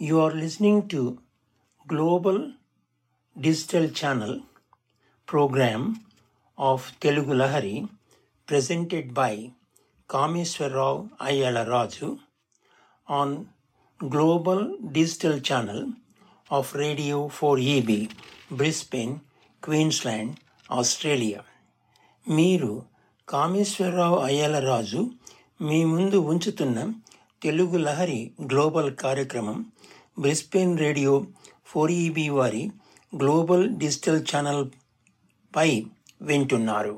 You are listening to Global Digital Channel program of Telugu Lahari presented by Kameswarrao Ayala Raju on Global Digital Channel of Radio 4EB, Brisbane, Queensland, Australia. మీరు కామేశ్వరరావు అయ్యలరాజు మీ ముందు ఉంచుతున్న Telugu Lahari global కార్యక్రమం Brisbane radio four EB వారి global digital channel పై వింటున్నారు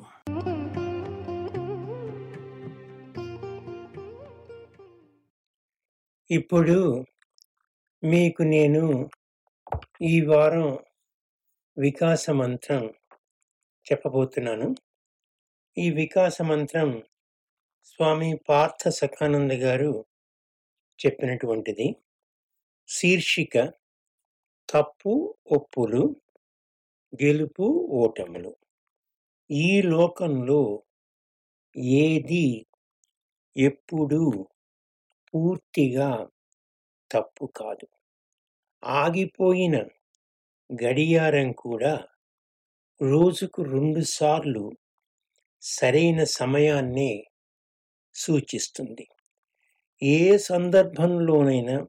ఇప్పుడు మీకు నేను ఈ వారం వికాస మంత్రం చెప్పబోతున్నాను ఈ వికాస మంత్రం స్వామి పార్థ సఖానంద గారు చెప్పినటువంటిది శీర్షిక తప్పు ఒప్పులు గెలుపు ఓటములు ఈ లోకంలో ఏది ఎప్పుడు పూర్తిగా తప్పు కాదు ఆగిపోయిన గడియారం కూడా రోజుకు రెండు సార్లు సరైన సమయాన్నే సూచిస్తుంది ఏ సందర్భంలోనైనా